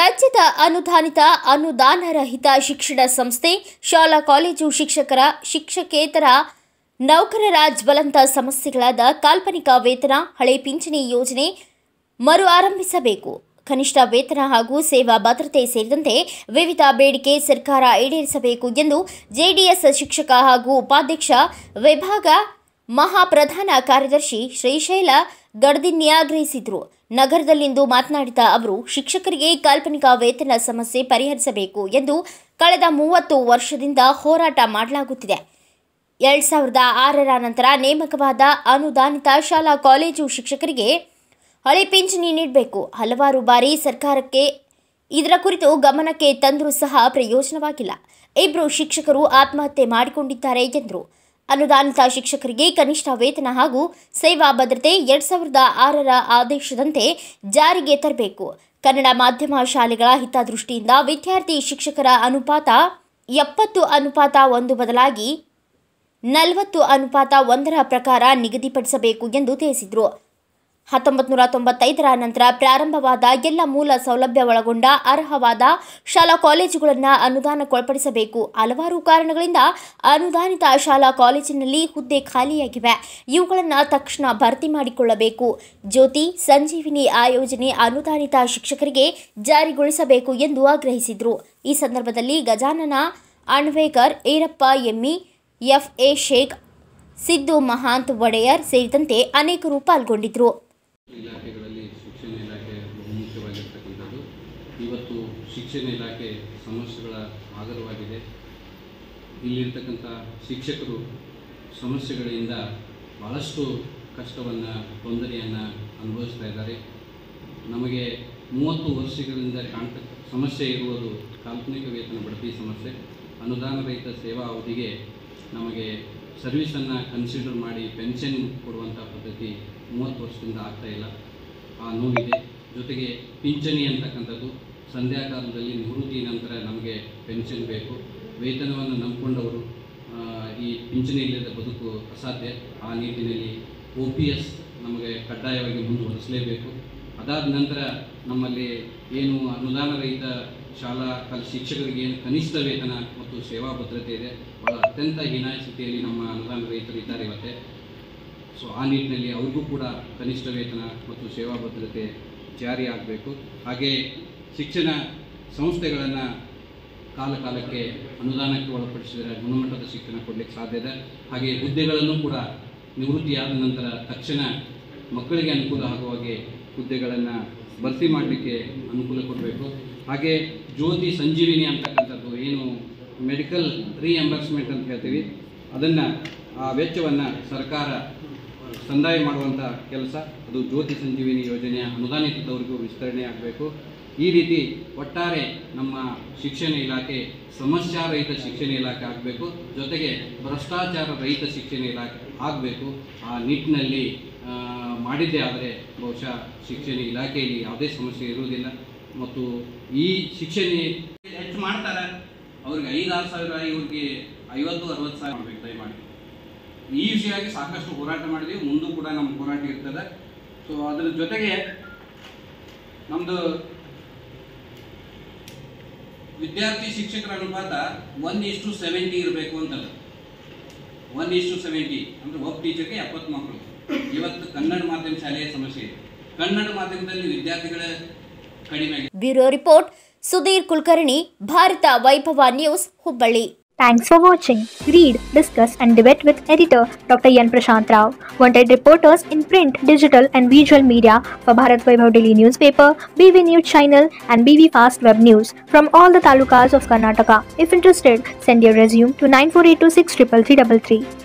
ರಾಜ್ಯದ ಅನುದಾನಿತ ಅನುದಾನರಹಿತ ಶಿಕ್ಷಣ ಸಂಸ್ಥೆ ಶಾಲಾ ಕಾಲೇಜು ಶಿಕ್ಷಕರ ಶಿಕ್ಷಕೇತರ ನೌಕರರ ಜ್ವಲಂತ ಸಮಸ್ಯೆಗಳಾದ ಕಾಲ್ಪನಿಕ ವೇತನ ಹಳೆ ಪಿಂಚಣಿ ಯೋಜನೆ ಮರು ಆರಂಭಿಸಬೇಕು ಕನಿಷ್ಠ ವೇತನ ಹಾಗೂ ಸೇವಾ ಭದ್ರತೆ ಸೇರಿದಂತೆ ವಿವಿಧ ಬೇಡಿಕೆ ಸರ್ಕಾರ ಈಡೇರಿಸಬೇಕು ಎಂದು ಜೆಡಿಎಸ್ ಶಿಕ್ಷಕ ಹಾಗೂ ಉಪಾಧ್ಯಕ್ಷ ವಿಭಾಗ ಮಹಾಪ್ರಧಾನ ಕಾರ್ಯದರ್ಶಿ ಶ್ರೀಶೈಲ ಗಡ್ದಿನ್ಯ ಆಗ್ರಹಿಸಿದರು ನಗರದಲ್ಲಿಂದು ಮಾತನಾಡಿದ ಅವರು ಶಿಕ್ಷಕರಿಗೆ ಕಾಲ್ಪನಿಕ ವೇತನ ಸಮಸ್ಯೆ ಪರಿಹರಿಸಬೇಕು ಎಂದು ಕಳೆದ ಮೂವತ್ತು ವರ್ಷದಿಂದ ಹೋರಾಟ ಮಾಡಲಾಗುತ್ತಿದೆ ಎರಡ್ ಸಾವಿರದ ಆರರ ನಂತರ ನೇಮಕವಾದ ಅನುದಾನಿತ ಶಾಲಾ ಕಾಲೇಜು ಶಿಕ್ಷಕರಿಗೆ ಹಳೆ ಪಿಂಚಣಿ ನೀಡಬೇಕು ಹಲವಾರು ಬಾರಿ ಸರ್ಕಾರಕ್ಕೆ ಇದರ ಕುರಿತು ಗಮನಕ್ಕೆ ತಂದರೂ ಸಹ ಪ್ರಯೋಜನವಾಗಿಲ್ಲ ಇಬ್ಬರು ಶಿಕ್ಷಕರು ಆತ್ಮಹತ್ಯೆ ಮಾಡಿಕೊಂಡಿದ್ದಾರೆ ಎಂದರು ಅನುದಾನಿತ ಶಿಕ್ಷಕರಿಗೆ ಕನಿಷ್ಠ ವೇತನ ಹಾಗೂ ಸೇವಾ ಭದ್ರತೆ ಎರಡ್ ಸಾವಿರದ ಆರರ ಆದೇಶದಂತೆ ಜಾರಿಗೆ ತರಬೇಕು ಕನ್ನಡ ಮಾಧ್ಯಮ ಶಾಲೆಗಳ ಹಿತದೃಷ್ಟಿಯಿಂದ ವಿದ್ಯಾರ್ಥಿ ಶಿಕ್ಷಕರ ಅನುಪಾತ ಎಪ್ಪತ್ತು ಅನುಪಾತ ಒಂದು ಬದಲಾಗಿ ನಲವತ್ತು ಅನುಪಾತ ಒಂದರ ಪ್ರಕಾರ ನಿಗದಿಪಡಿಸಬೇಕು ಎಂದು ತಿಳಿಸಿದರು ಹತ್ತೊಂಬತ್ತು ನೂರ ತೊಂಬತ್ತೈದರ ನಂತರ ಪ್ರಾರಂಭವಾದ ಎಲ್ಲ ಮೂಲ ಸೌಲಭ್ಯ ಒಳಗೊಂಡ ಅರ್ಹವಾದ ಶಾಲಾ ಕಾಲೇಜುಗಳನ್ನು ಅನುದಾನಕ್ಕೊಳಪಡಿಸಬೇಕು ಹಲವಾರು ಕಾರಣಗಳಿಂದ ಅನುದಾನಿತ ಶಾಲಾ ಕಾಲೇಜಿನಲ್ಲಿ ಹುದ್ದೆ ಖಾಲಿಯಾಗಿವೆ ಇವುಗಳನ್ನು ತಕ್ಷಣ ಭರ್ತಿ ಮಾಡಿಕೊಳ್ಳಬೇಕು ಜ್ಯೋತಿ ಸಂಜೀವಿನಿ ಆಯೋಜನೆ ಅನುದಾನಿತ ಶಿಕ್ಷಕರಿಗೆ ಜಾರಿಗೊಳಿಸಬೇಕು ಎಂದು ಆಗ್ರಹಿಸಿದರು ಈ ಸಂದರ್ಭದಲ್ಲಿ ಗಜಾನನ ಅಣ್ವೇಕರ್ ಈರಪ್ಪ ಎಮ್ಮಿ ಎಫ್ಎ ಶೇಖ್ ಸಿದ್ದು ಮಹಾಂತ್ ಒಡೆಯರ್ ಸೇರಿದಂತೆ ಅನೇಕರು ಪಾಲ್ಗೊಂಡಿದ್ದರು ಇಲಾಖೆಗಳಲ್ಲಿ ಶಿಕ್ಷಣ ಇಲಾಖೆ ಬಹುಮುಖ್ಯವಾಗಿರ್ತಕ್ಕಂಥದ್ದು ಇವತ್ತು ಶಿಕ್ಷಣ ಇಲಾಖೆ ಸಮಸ್ಯೆಗಳ ಆಗರವಾಗಿದೆ ಇಲ್ಲಿರ್ತಕ್ಕಂಥ ಶಿಕ್ಷಕರು ಸಮಸ್ಯೆಗಳಿಂದ ಭಾಳಷ್ಟು ಕಷ್ಟವನ್ನು ತೊಂದರೆಯನ್ನು ಅನುಭವಿಸ್ತಾ ಇದ್ದಾರೆ ನಮಗೆ ಮೂವತ್ತು ವರ್ಷಗಳಿಂದ ಕಾಣ್ತಕ್ಕ ಸಮಸ್ಯೆ ಇರುವುದು ಕಾಲ್ಪನಿಕ ವೇತನ ಬಡ್ತಿ ಸಮಸ್ಯೆ ಅನುದಾನ ರಹಿತ ಸೇವಾ ಅವಧಿಗೆ ನಮಗೆ ಸರ್ವಿಸನ್ನು ಕನ್ಸಿಡರ್ ಮಾಡಿ ಪೆನ್ಷನ್ ಕೊಡುವಂಥ ಪದ್ಧತಿ ಮೂವತ್ತು ವರ್ಷದಿಂದ ಆಗ್ತಾ ಇಲ್ಲ ಆ ನೋವಿದೆ ಜೊತೆಗೆ ಪಿಂಚಣಿ ಅಂತಕ್ಕಂಥದ್ದು ಸಂಧ್ಯಾ ಕಾಲದಲ್ಲಿ ನಿವೃತ್ತಿ ನಂತರ ನಮಗೆ ಪೆನ್ಷನ್ ಬೇಕು ವೇತನವನ್ನು ನಂಬಿಕೊಂಡವರು ಆ, ಈ ಪಿಂಚಣಿ ಇಲ್ಲದ ಬದುಕು ಅಸಾಧ್ಯ ಆ ನಿಟ್ಟಿನಲ್ಲಿ ಒ ಪಿ ಎಸ್ ನಮಗೆ ಕಡ್ಡಾಯವಾಗಿ ಮುಂದುವರಿಸಲೇಬೇಕು ಅದಾದ ನಂತರ ನಮ್ಮಲ್ಲಿ ಏನು ಅನುದಾನ ರಹಿತ ಶಾಲಾ ಕಲ್ ಶಿಕ್ಷಕರಿಗೆ ಏನು ಕನಿಷ್ಠ ವೇತನ ಮತ್ತು ಸೇವಾ ಭದ್ರತೆ ಇದೆ ಭಾಳ ಅತ್ಯಂತ ಹೀನಾಯ ಸ್ಥಿತಿಯಲ್ಲಿ ನಮ್ಮ ಅನುದಾನ ರಹಿತರು ಇದ್ದಾರೆ ಇವತ್ತೆ ಸೊ ಆ ನಿಟ್ಟಿನಲ್ಲಿ ಅವ್ರಿಗೂ ಕೂಡ ಕನಿಷ್ಠ ವೇತನ ಮತ್ತು ಸೇವಾ ಭದ್ರತೆ ಜಾರಿ ಆಗಬೇಕು ಹಾಗೆ ಶಿಕ್ಷಣ ಸಂಸ್ಥೆಗಳನ್ನು ಕಾಲ ಕಾಲಕ್ಕೆ ಅನುದಾನಕ್ಕೆ ಒಳಪಡಿಸಿದರೆ ಗುಣಮಟ್ಟದ ಶಿಕ್ಷಣ ಕೊಡಲಿಕ್ಕೆ ಸಾಧ್ಯ ಇದೆ ಹಾಗೆ ಹುದ್ದೆಗಳನ್ನು ಕೂಡ ನಿವೃತ್ತಿಯಾದ ನಂತರ ತಕ್ಷಣ ಮಕ್ಕಳಿಗೆ ಅನುಕೂಲ ಆಗುವ ಹಾಗೆ ಹುದ್ದೆಗಳನ್ನು ಭರ್ತಿ ಮಾಡಲಿಕ್ಕೆ ಅನುಕೂಲ ಕೊಡಬೇಕು ಹಾಗೆ ಜ್ಯೋತಿ ಸಂಜೀವಿನಿ ಅಂತಕ್ಕಂಥದ್ದು ಏನು ಮೆಡಿಕಲ್ ರೀಎಂಬರ್ಸ್ಮೆಂಟ್ ಅಂತ ಹೇಳ್ತೀವಿ ಅದನ್ನು ಆ ವೆಚ್ಚವನ್ನು ಸರ್ಕಾರ ಸಂದಾಯ ಮಾಡುವಂಥ ಕೆಲಸ ಅದು ಜ್ಯೋತಿ ಸಂಜೀವಿನಿ ಯೋಜನೆಯ ಅನುದಾನಿತದವರಿಗೂ ವಿಸ್ತರಣೆ ಆಗಬೇಕು ಈ ರೀತಿ ಒಟ್ಟಾರೆ ನಮ್ಮ ಶಿಕ್ಷಣ ಇಲಾಖೆ ಸಮಸ್ಯಾರಹಿತ ಶಿಕ್ಷಣ ಇಲಾಖೆ ಆಗಬೇಕು ಜೊತೆಗೆ ಭ್ರಷ್ಟಾಚಾರ ರಹಿತ ಶಿಕ್ಷಣ ಇಲಾಖೆ ಆಗಬೇಕು ಆ ನಿಟ್ಟಿನಲ್ಲಿ ಆ, ಮಾಡಿದ್ದೇ ಆದರೆ ಬಹುಶಃ ಶಿಕ್ಷಣ ಇಲಾಖೆಯಲ್ಲಿ ಯಾವುದೇ ಸಮಸ್ಯೆ ಇರುವುದಿಲ್ಲ ಮತ್ತು ಈ ಶಿಕ್ಷಣ ಹೆಚ್ಚು ಮಾಡ್ತಾರೆ ಅವ್ರಿಗೆ ಐದಾರು ಸಾವಿರ ಇವ್ರಿಗೆ ಐವತ್ತು ಅರವತ್ತು ಸಾವಿರ ಮಾಡಬೇಕು ದಯಮಾಡಿ ಈ ವಿಷಯವಾಗಿ ಸಾಕಷ್ಟು ಹೋರಾಟ ಮಾಡಿದ್ವಿ ಮುಂದೂ ಕೂಡ ನಮ್ಮ ಹೋರಾಟ ಇರ್ತದೆ ಸೊ ಅದ್ರ ಜೊತೆಗೆ ನಮ್ಮದು ವಿದ್ಯಾರ್ಥಿ ಶಿಕ್ಷಕರ ಅನುಪಾತ ಒನ್ ಇಷ್ಟು ಸೆವೆಂಟಿ ಇರಬೇಕು ಅಂತಲ್ಲ ಒನ್ ಇಷ್ಟು ಸೆವೆಂಟಿ ಅಂದ್ರೆ ಒಬ್ಬ ಟೀಚರ್ಗೆ ಎಪ್ಪತ್ತು ಮಕ್ಕಳು ಇವತ್ತು ಕನ್ನಡ ಮಾಧ್ಯಮ ಶಾಲೆಯ ಸಮಸ್ಯೆ ಇದೆ ಕನ್ನಡ ಮಾಧ್ಯಮದಲ್ಲಿ ವಿದ್ಯಾರ್ಥಿಗಳ ಕಡಿಮೆ ಆಗಿದೆ bureau report Sudhir Kulkarni Bharata Vaibhava news Hubballi Thanks for watching. Read, discuss, and debate with editor Dr. Yan Prashant Rao. Wanted reporters in print, digital, and visual media for Bharat Vaibhav Daily Newspaper, BV News Channel, and BV Fast Web News from all the talukas of Karnataka. If interested, send your resume to 9482633333.